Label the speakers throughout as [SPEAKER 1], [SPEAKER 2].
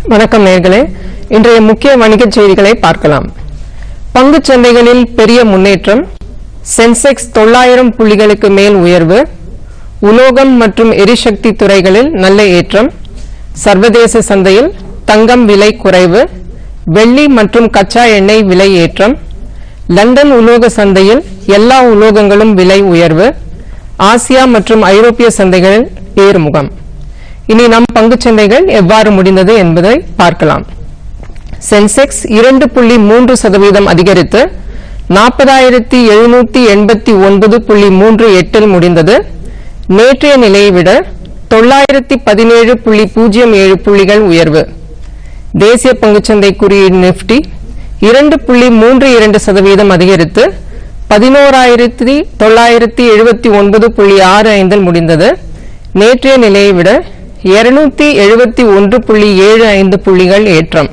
[SPEAKER 1] வணக்கம் நேர்களே இன்றைய முக்கிய வணிகச் செய்திகளை பார்க்கலாம் பங்குச் சந்தைகளில் பெரிய முன்னேற்றம் சென்செக்ஸ் தொள்ளாயிரம் புள்ளிகளுக்கு மேல் உயர்வு உலோகம் மற்றும் எரிசக்தி துறைகளில் நல்ல ஏற்றம் சர்வதேச சந்தையில் தங்கம் விலை குறைவு வெள்ளி மற்றும் கச்சா எண்ணெய் விலை ஏற்றம் லண்டன் உலோக சந்தையில் எல்லா உலோகங்களும் விலை உயர்வு ஆசியா மற்றும் ஐரோப்பிய சந்தைகளில் ஏறுமுகம் இனி நம் பங்குச் சந்தைகள் எவ்வாறு முடிந்தது என்பதை பார்க்கலாம் சென்செக்ஸ் இரண்டு புள்ளி மூன்று சதவீதம் அதிகரித்து நாற்பதாயிரத்தி எழுநூத்தி எண்பத்தி ஒன்பது புள்ளி மூன்று எட்டில் முடிந்தது நேற்றைய நிலையை விட தொள்ளாயிரத்தி பதினேழு புள்ளி பூஜ்ஜியம் ஏழு புள்ளிகள் உயர்வு தேசிய பங்குச்சந்தை குறியீடு நிப்டி இரண்டு புள்ளி மூன்று இரண்டு சதவீதம் அதிகரித்து பதினோராயிரத்தி தொள்ளாயிரத்தி எழுபத்தி ஒன்பது புள்ளி ஆறு ஐந்தில் முடிந்தது நேற்றைய நிலையை விட இருநூத்தி எழுபத்தி ஒன்று புள்ளி ஏழு ஐந்து புள்ளிகள் ஏற்றம்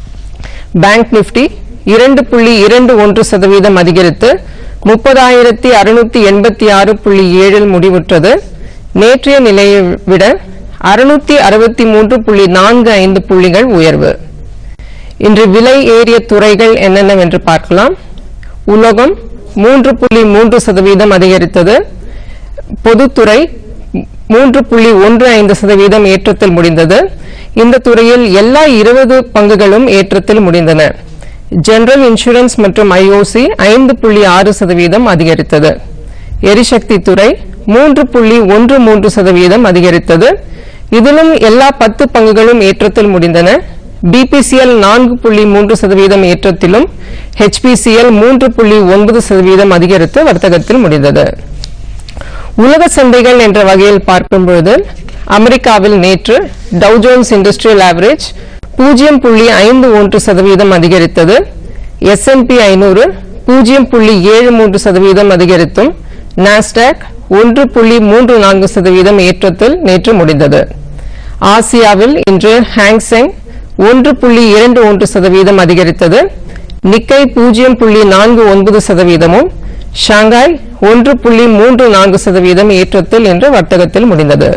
[SPEAKER 1] பேங்க் நிப்டி இரண்டு புள்ளி இரண்டு ஒன்று சதவீதம் அதிகரித்து முப்பதாயிரத்தி அறுநூத்தி எண்பத்தி ஆறு புள்ளி ஏழில் முடிவுற்றது நேற்றைய நிலையை விட அறுநூத்தி அறுபத்தி மூன்று புள்ளி நான்கு ஐந்து புள்ளிகள் உயர்வு இன்று விலை ஏறிய துறைகள் என்னென்னவென்று பார்க்கலாம் உலோகம் மூன்று புள்ளி மூன்று சதவீதம் அதிகரித்தது பொதுத்துறை மூன்று புள்ளி ஒன்று ஐந்து சதவீதம் ஏற்றத்தில் முடிந்தது இந்த துறையில் எல்லா இருபது பங்குகளும் ஏற்றத்தில் முடிந்தன ஜெனரல் இன்சூரன்ஸ் மற்றும் ஐஓசி ஐந்து புள்ளி ஆறு சதவீதம் அதிகரித்தது எரிசக்தி துறை மூன்று புள்ளி ஒன்று மூன்று சதவீதம் அதிகரித்தது இதிலும் எல்லா பத்து பங்குகளும் ஏற்றத்தில் முடிந்தன பிபிசிஎல் நான்கு புள்ளி மூன்று சதவீதம் ஏற்றத்திலும் ஹெச்பிசிஎல் மூன்று புள்ளி ஒன்பது சதவீதம் அதிகரித்து வர்த்தகத்தில் முடிந்தது உலக சந்தைகள் என்ற வகையில் பார்க்கும் பொழுது அமெரிக்காவில் நேற்று டவ் ஜோன்ஸ் இண்டஸ்ட்ரியல் ஆவரேஜ் பூஜ்ஜியம் புள்ளி ஐந்து ஒன்று சதவீதம் அதிகரித்தது எஸ்என்பி ஐநூறு பூஜ்ஜியம் புள்ளி ஏழு மூன்று சதவீதம் அதிகரித்தும் நாஸ்டாக் ஒன்று புள்ளி மூன்று நான்கு சதவீதம் ஏற்றத்தில் நேற்று முடிந்தது ஆசியாவில் இன்று ஹாங்செங் ஒன்று புள்ளி இரண்டு ஒன்று சதவீதம் அதிகரித்தது நிக்கை பூஜ்ஜியம் புள்ளி நான்கு ஒன்பது சதவீதமும் ஷாங்காய் ஒன்று புள்ளி மூன்று நான்கு சதவீதம் ஏற்றத்தில் இன்று வர்த்தகத்தில் முடிந்தது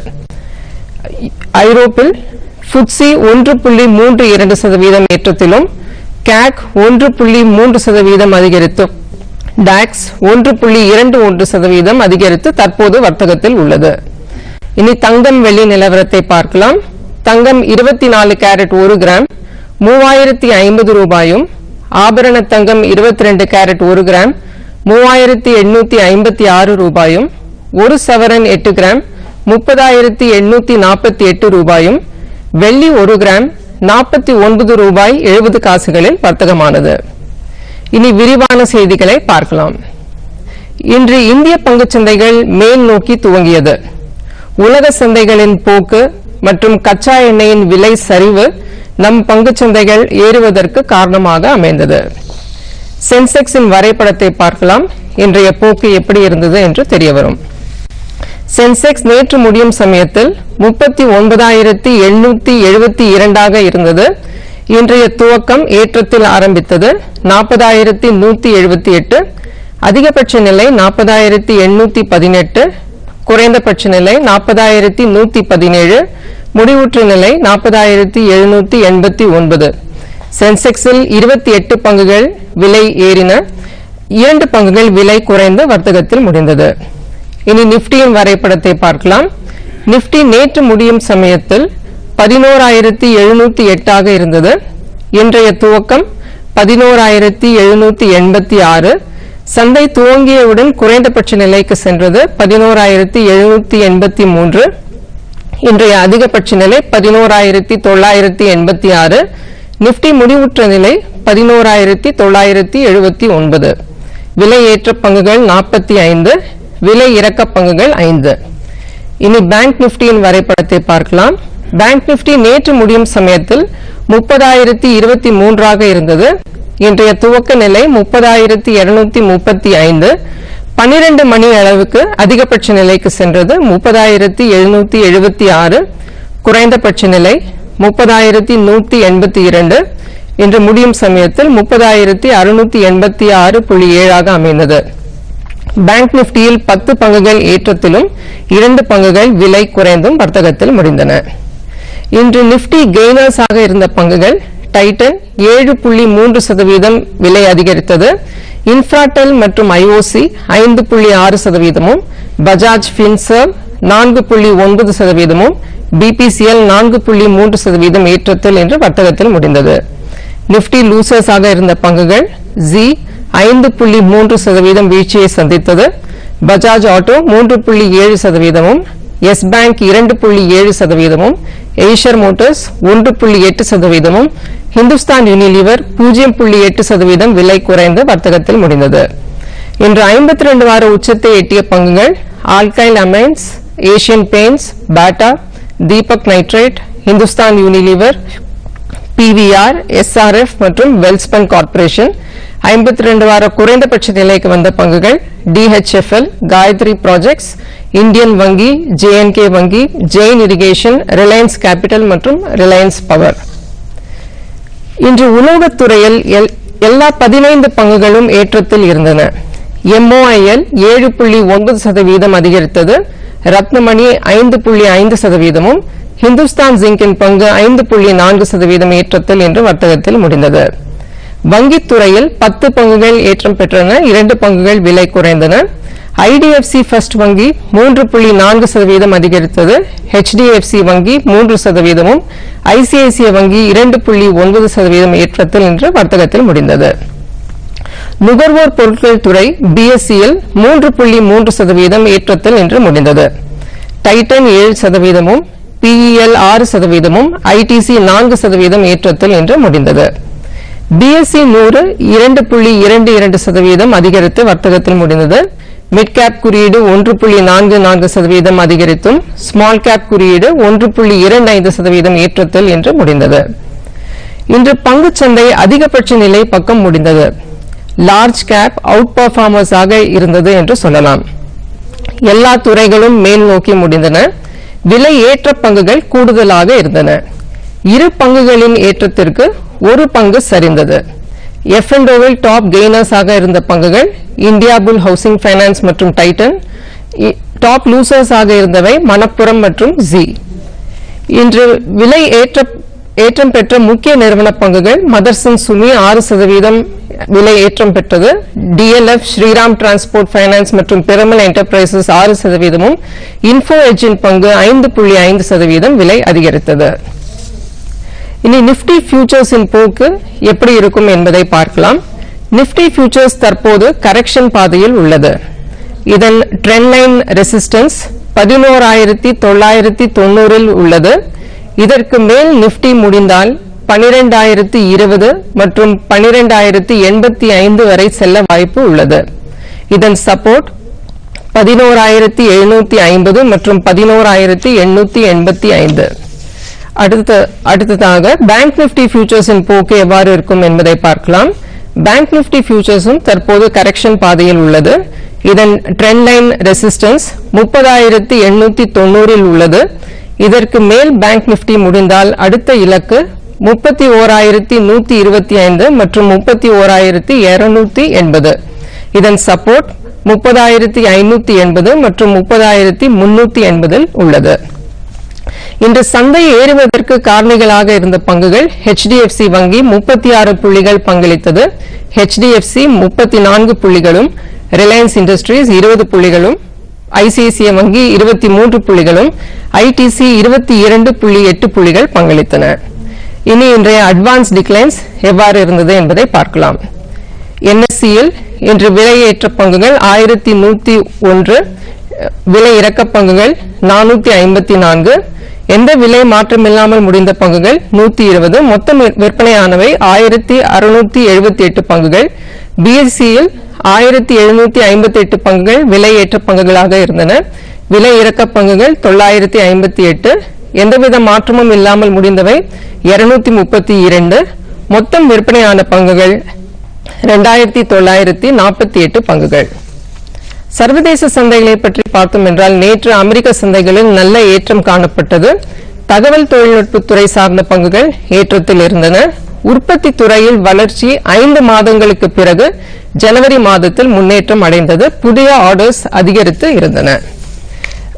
[SPEAKER 1] ஐரோப்பில் ஃபுட்சி ஒன்று புள்ளி மூன்று இரண்டு சதவீதம் ஏற்றத்திலும் கேக் ஒன்று புள்ளி மூன்று சதவீதம் அதிகரித்தும் டாக்ஸ் ஒன்று புள்ளி இரண்டு ஒன்று சதவீதம் அதிகரித்து தற்போது வர்த்தகத்தில் உள்ளது இனி தங்கம் வெள்ளி நிலவரத்தை பார்க்கலாம் தங்கம் இருபத்தி நாலு கேரட் ஒரு கிராம் மூவாயிரத்தி ஐம்பது ரூபாயும் ஆபரண தங்கம் இருபத்தி ரெண்டு கேரட் ஒரு கிராம் மூவாயிரத்தி எண்ணூத்தி ஐம்பத்தி ஆறு ரூபாயும் ஒரு சவரன் எட்டு கிராம் முப்பதாயிரத்தி எண்ணூத்தி நாற்பத்தி எட்டு ரூபாயும் வெள்ளி ஒரு கிராம் நாற்பத்தி ஒன்பது ரூபாய் எழுபது காசுகளில் வர்த்தகமானது இனி விரிவான செய்திகளை பார்க்கலாம் இன்று இந்திய பங்குச் சந்தைகள் மேல் நோக்கி துவங்கியது உலக சந்தைகளின் போக்கு மற்றும் கச்சா எண்ணெயின் விலை சரிவு நம் பங்குச் சந்தைகள் ஏறுவதற்கு காரணமாக அமைந்தது சென்செக்ஸின் வரைபடத்தை பார்க்கலாம் இன்றைய போக்கு எப்படி இருந்தது என்று தெரிய வரும் சென்செக்ஸ் நேற்று முடியும் சமயத்தில் முப்பத்தி ஒன்பதாயிரத்தி எண்ணூத்தி எழுபத்தி இரண்டாக இருந்தது இன்றைய துவக்கம் ஏற்றத்தில் ஆரம்பித்தது நாற்பதாயிரத்தி நூத்தி எழுபத்தி எட்டு அதிகபட்ச நிலை நாற்பதாயிரத்தி எண்ணூத்தி பதினெட்டு குறைந்தபட்ச நிலை நாற்பதாயிரத்தி நூத்தி பதினேழு முடிவுற்ற நிலை நாற்பதாயிரத்தி எழுநூத்தி எண்பத்தி ஒன்பது சென்செக்ஸில் இருபத்தி எட்டு பங்குகள் விலை ஏறின இரண்டு பங்குகள் விலை குறைந்து வர்த்தகத்தில் முடிந்தது இனி நிப்டியின் வரைபடத்தை பார்க்கலாம் நிப்டி நேற்று முடியும் சமயத்தில் பதினோராயிரத்தி எழுநூத்தி எட்டாக இருந்தது இன்றைய துவக்கம் பதினோராயிரத்தி எழுநூத்தி எண்பத்தி ஆறு சந்தை துவங்கியவுடன் குறைந்தபட்ச நிலைக்கு சென்றது பதினோராயிரத்தி எழுநூத்தி எண்பத்தி மூன்று இன்றைய அதிகபட்ச நிலை பதினோராயிரத்தி தொள்ளாயிரத்தி எண்பத்தி ஆறு நிப்டி முடிவுற்ற நிலை பதினோராயிரத்தி தொள்ளாயிரத்தி எழுபத்தி ஒன்பது விலை ஏற்ற பங்குகள் நாற்பத்தி ஐந்து விலை இறக்க பங்குகள் ஐந்து இனி பேங்க் நிப்டியின் வரைபடத்தை பார்க்கலாம் பேங்க் நிப்டி நேற்று முடியும் சமயத்தில் முப்பதாயிரத்தி இருபத்தி மூன்றாக இருந்தது இன்றைய துவக்க நிலை முப்பதாயிரத்தி இருநூத்தி முப்பத்தி ஐந்து பன்னிரண்டு மணி அளவுக்கு அதிகபட்ச நிலைக்கு சென்றது முப்பதாயிரத்தி எழுநூத்தி எழுபத்தி ஆறு குறைந்தபட்ச நிலை முப்பதாயிரத்தி நூத்தி எண்பத்தி இரண்டு இன்று முடியும் சமயத்தில் முப்பதாயிரத்தி அறுநூத்தி எண்பத்தி ஆறு புள்ளி ஏழாக அமைந்தது பேங்க் நிப்டியில் பத்து பங்குகள் ஏற்றத்திலும் இரண்டு பங்குகள் விலை குறைந்தும் வர்த்தகத்தில் முடிந்தன இன்று நிப்டி கெய்னர்ஸ் ஆக இருந்த பங்குகள் டைட்டன் ஏழு புள்ளி மூன்று சதவீதம் விலை அதிகரித்தது இன்ஃப்ராடெல் மற்றும் ஐஓசி ஐந்து புள்ளி ஆறு சதவீதமும் பஜாஜ் பின்சர்வ் நான்கு புள்ளி ஒன்பது சதவீதமும் பிபிசிஎல் நான்கு புள்ளி மூன்று சதவீதம் ஏற்றத்தில் என்று வர்த்தகத்தில் முடிந்தது நிப்டி லூசர்ஸ் ஆக இருந்த பங்குகள் ஜி ஐந்து புள்ளி மூன்று சதவீதம் வீழ்ச்சியை சந்தித்தது பஜாஜ் ஆட்டோ மூன்று புள்ளி ஏழு சதவீதமும் எஸ் பேங்க் இரண்டு புள்ளி ஏழு சதவீதமும் ஏஷியர் மோட்டார்ஸ் ஒன்று புள்ளி எட்டு சதவீதமும் ஹிந்துஸ்தான் யூனிலிவர் பூஜ்ஜியம் புள்ளி எட்டு சதவீதம் விலை குறைந்து வர்த்தகத்தில் முடிந்தது இன்று ஐம்பத்தி ரெண்டு வார உச்சத்தை எட்டிய பங்குகள் alkyl amines Asian Paints Bata Deepak nitrate Hindustan Unilever PVR SRF மற்றும் வெல்ஸ்பன் கார்ப்பரேஷன் ஐம்பத்தி ரெண்டு வார குறைந்தபட்ச நிலைக்கு வந்த பங்குகள் டிஹெச்எஃப்எல் காயத்ரி ப்ராஜெக்ட்ஸ் இந்தியன் வங்கி ஜேஎன்கே வங்கி ஜெயின் இரிகேஷன் ரிலையன்ஸ் கேபிட்டல் மற்றும் ரிலையன்ஸ் பவர் இன்று உலோகத்துறையில் எல்- எல்லா பதினைந்து பங்குகளும் ஏற்றத்தில் இருந்தன எம்ஓஐஎல் ஏழு புள்ளி ஒன்பது சதவீதம் அதிகரித்தது ரத்னமணி ஐந்து புள்ளி ஐந்து சதவீதமும் ஹிந்துஸ்தான் ஜிங்கின் பங்கு ஐந்து புள்ளி நான்கு சதவீதம் ஏற்றத்தில் என்று வர்த்தகத்தில் முடிந்தது வங்கித் துறையில் பத்து பங்குகள் ஏற்றம் பெற்றன இரண்டு பங்குகள் விலை குறைந்தன ஐடிஎஃப்சி ஃபர்ஸ்ட் வங்கி மூன்று புள்ளி நான்கு சதவீதம் அதிகரித்தது ஹெச்டிஎஃப்சி வங்கி மூன்று சதவீதமும் ஐசிஐசிஐ வங்கி இரண்டு புள்ளி ஒன்பது சதவீதம் ஏற்றத்தில் என்று வர்த்தகத்தில் முடிந்தது நுகர்வோர் பொருட்கள் துறை பிஎஸ்சியில் மூன்று புள்ளி மூன்று சதவீதம் ஏற்றத்தில் என்று முடிந்தது டைட்டன் ஏழு சதவீதமும் பிஇஎல் ஆறு சதவீதமும் ஐடிசி நான்கு சதவீதம் ஏற்றத்தில் என்று முடிந்தது பிஎஸ்சி நூறு இரண்டு புள்ளி இரண்டு இரண்டு சதவீதம் அதிகரித்து வர்த்தகத்தில் முடிந்தது மிட் கேப் குறியீடு ஒன்று புள்ளி நான்கு நான்கு சதவீதம் அதிகரித்தும் ஸ்மால் கேப் குறியீடு ஒன்று புள்ளி இரண்டு ஐந்து சதவீதம் ஏற்றத்தில் என்று முடிந்தது இன்று பங்குச்சந்தை அதிகபட்ச நிலை பக்கம் முடிந்தது லார்ஜ் கேப் அவுட் பர்ஃபார்மர்ஸ் ஆக இருந்தது என்று சொல்லலாம் எல்லா துறைகளும் மேல் நோக்கி முடிந்தன விலை ஏற்ற பங்குகள் கூடுதலாக இருந்தன இரு பங்குகளின் ஏற்றத்திற்கு ஒரு பங்கு சரிந்தது எஃப் வில் டாப் கெய்னர்ஸ் ஆக இருந்த பங்குகள் இந்தியா புல் ஹவுசிங் ஃபைனான்ஸ் மற்றும் டைட்டன் இ- டாப் லூசர்ஸ் ஆக இருந்தவை மணப்புரம் மற்றும் ஜி இன்று விலை ஏற்ற ஏற்றம் பெற்ற முக்கிய நிறுவன பங்குகள் மதர்சன் சுமி ஆறு சதவீதம் விலை ஏற்றம் பெற்றது டிஎல்எஃப் ஸ்ரீராம் டிரான்ஸ்போர்ட் ஃபைனான்ஸ் மற்றும் பிரமல் என்டர்பிரைசஸ் ஆறு சதவீதமும் இன்ஃபோ எஜின் பங்கு ஐந்து புள்ளி ஐந்து சதவீதம் விலை அதிகரித்தது இனி நிப்டி ஃபியூச்சர்ஸின் போக்கு எப்படி இருக்கும் என்பதை பார்க்கலாம் நிப்டி ஃபியூச்சர்ஸ் தற்போது கரெக்ஷன் பாதையில் உள்ளது இதன் ட்ரெண்ட் லைன் ரெசிஸ்டன்ஸ் பதினோராயிரத்தி தொள்ளாயிரத்தி தொண்ணூறில் உள்ளது இதற்கு மேல் நிப்டி முடிந்தால் பனிரெண்டாயிரத்தி இருபது மற்றும் பனிரெண்டாயிரத்தி எண்பத்தி ஐந்து வரை செல்ல வாய்ப்பு உள்ளது இதன் சப்போர்ட் பதினோராயிரத்தி எழுநூத்தி ஐம்பது மற்றும் பதினோராயிரத்தி எண்ணூத்தி எண்பத்தி ஐந்து அடுத்த அடுத்ததாக பேங்க் நிஃப்டி ஃபியூச்சர்ஸின் போக்கு எவ்வாறு இருக்கும் என்பதை பார்க்கலாம் பேங்க் நிஃப்டி ஃபியூச்சர்ஸும் தற்போது கரெக்ஷன் பாதையில் உள்ளது இதன் ட்ரெண்ட் லைன் ரெசிஸ்டன்ஸ் முப்பதாயிரத்தி எண்ணூத்தி தொண்ணூறில் உள்ளது இதற்கு மேல் பேங்க் நிஃப்டி முடிந்தால் அடுத்த இலக்கு முப்பத்தி ஓராயிரத்தி நூத்தி இருபத்தி ஐந்து மற்றும் முப்பத்தி ஓராயிரத்தி இருநூத்தி எண்பது இதன் சப்போர்ட் முப்பதாயிரத்தி ஐநூத்தி எண்பது மற்றும் முப்பதாயிரத்தி முன்னூத்தி எண்பதில் உள்ளது இன்று சந்தை ஏறுவதற்கு காரணிகளாக இருந்த பங்குகள் HDFC வங்கி முப்பத்தி ஆறு புள்ளிகள் பங்களித்தது HDFC முப்பத்தி நான்கு புள்ளிகளும் ரிலையன்ஸ் இண்டஸ்ட்ரீஸ் இருபது புள்ளிகளும் ஐசிஐசிஐ வங்கி இருபத்தி மூன்று புள்ளிகளும் ஐடிசி இருபத்தி இரண்டு புள்ளி எட்டு புள்ளிகள் பங்களித்தன இனி இன்றைய அட்வான்ஸ் டிக்ளைன்ஸ் எவ்வாறு இருந்தது என்பதை பார்க்கலாம் என்எஸ்சியில் இன்று விலையேற்ற பங்குகள் ஆயிரத்தி நூத்தி ஒன்று விலை இறக்க பங்குகள் நானூத்தி ஐம்பத்தி நான்கு எந்த விலை மாற்றமில்லாமல் முடிந்த பங்குகள் நூத்தி இருபது மொத்தம் விற்- விற்பனையானவை ஆயிரத்தி அறுநூத்தி எழுபத்தி எட்டு பங்குகள் பிஎஸ்சியில் ஆயிரத்தி எழுநூத்தி ஐம்பத்தி எட்டு பங்குகள் விலையேற்ற பங்குகளாக இருந்தன விலை இறக்க பங்குகள் தொள்ளாயிரத்தி ஐம்பத்தி எட்டு எந்தவித மாற்றமும் இல்லாமல் முடிந்தவை இருநூத்தி முப்பத்தி இரண்டு மொத்தம் விற்பனையான பங்குகள் ரெண்டாயிரத்தி தொள்ளாயிரத்தி நாற்பத்தி எட்டு பங்குகள் சர்வதேச சந்தைகளை பற்றி பார்த்தோம் என்றால் நேற்று அமெரிக்க சந்தைகளில் நல்ல ஏற்றம் காணப்பட்டது தகவல் தொழில்நுட்பத்துறை சார்ந்த பங்குகள் ஏற்றத்தில் இருந்தன உற்பத்தி துறையில் வளர்ச்சி ஐந்து மாதங்களுக்கு பிறகு ஜனவரி மாதத்தில் முன்னேற்றம் அடைந்தது புதிய ஆர்டர்ஸ் அதிகரித்து இருந்தன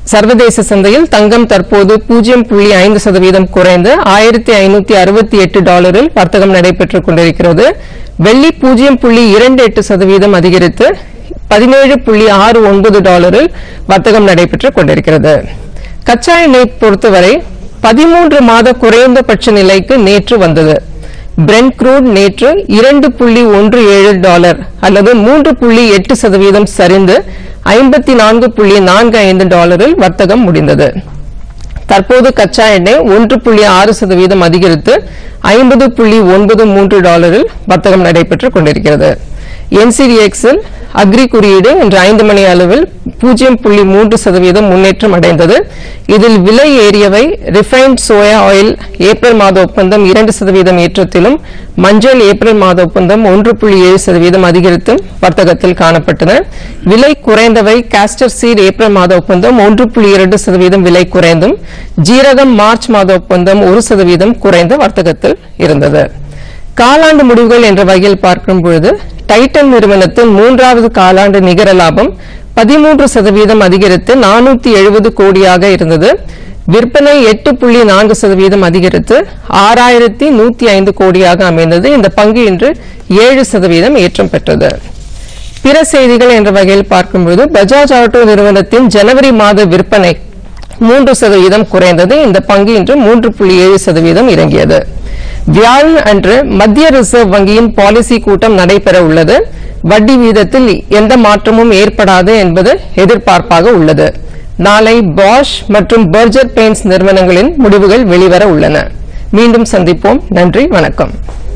[SPEAKER 1] சர்வதேச சந்தையில் தங்கம் தற்போது பூஜ்ஜியம் புள்ளி ஐந்து சதவீதம் குறைந்து ஆயிரத்தி ஐநூத்தி அறுபத்தி எட்டு டாலரில் வர்த்தகம் நடைபெற்றுக் கொண்டிருக்கிறது வெள்ளி பூஜ்ஜியம் புள்ளி இரண்டு எட்டு சதவீதம் அதிகரித்து பதினேழு புள்ளி ஆறு ஒன்பது டாலரில் வர்த்தகம் நடைபெற்றுக் கொண்டிருக்கிறது கச்சா எண்ணெய் பொறுத்தவரை பதிமூன்று மாத குறைந்தபட்ச நிலைக்கு நேற்று வந்தது பிரெண்ட் க்ரூட் நேற்று இரண்டு புள்ளி ஒன்று ஏழு டாலர் அல்லது மூன்று புள்ளி எட்டு சதவீதம் சரிந்து ஐம்பத்தி நான்கு புள்ளி நான்கு ஐந்து டாலரில் வர்த்தகம் முடிந்தது தற்போது கச்சா எண்ணெய் ஒன்று புள்ளி ஆறு சதவீதம் அதிகரித்து ஐம்பது புள்ளி ஒன்பது மூன்று டாலரில் வர்த்தகம் நடைபெற்றுக் கொண்டிருக்கிறது என்சிடிஎக்ஸில் அக்ரி குறியீடு இன்று ஐந்து மணி அளவில் பூஜ்ஜியம் புள்ளி மூன்று சதவீதம் முன்னேற்றம் அடைந்தது இதில் விலை ஏறியவை ரிஃபைன்ட் சோயா ஆயில் ஏப்ரல் மாத ஒப்பந்தம் இரண்டு சதவீதம் ஏற்றத்திலும் மஞ்சள் ஏப்ரல் மாத ஒப்பந்தம் ஒன்று புள்ளி ஏழு சதவீதம் அதிகரித்தும் வர்த்தகத்தில் காணப்பட்டன விலை குறைந்தவை காஸ்டர் சீட் ஏப்ரல் மாத ஒப்பந்தம் ஒன்று புள்ளி இரண்டு சதவீதம் விலை குறைந்தும் ஜீரகம் மார்ச் மாத ஒப்பந்தம் ஒரு சதவீதம் குறைந்த வர்த்தகத்தில் இருந்தது காலாண்டு முடிவுகள் என்ற வகையில் பார்க்கும் பொழுது டைட்டன் நிறுவனத்தின் மூன்றாவது காலாண்டு நிகர லாபம் பதிமூன்று சதவீதம் அதிகரித்து நானூத்தி எழுபது கோடியாக இருந்தது விற்பனை எட்டு புள்ளி நான்கு சதவீதம் அதிகரித்து ஆறாயிரத்தி நூத்தி ஐந்து கோடியாக அமைந்தது இந்த பங்கு இன்று ஏழு சதவீதம் ஏற்றம் பெற்றது பிற செய்திகள் என்ற வகையில் பார்க்கும்போது பஜாஜ் ஆட்டோ நிறுவனத்தின் ஜனவரி மாத விற்பனை மூன்று சதவீதம் குறைந்தது இந்த பங்கு இன்று மூன்று புள்ளி ஏழு சதவீதம் இறங்கியது வியாழன் அன்று மத்திய ரிசர்வ் வங்கியின் பாலிசி கூட்டம் நடைபெற உள்ளது வட்டி வீதத்தில் எந்த மாற்றமும் ஏற்படாது என்பது எதிர்பார்ப்பாக உள்ளது நாளை பாஷ் மற்றும் பர்ஜர் பெயின்ஸ் நிறுவனங்களின் முடிவுகள் வெளிவர உள்ளன மீண்டும் சந்திப்போம் நன்றி வணக்கம்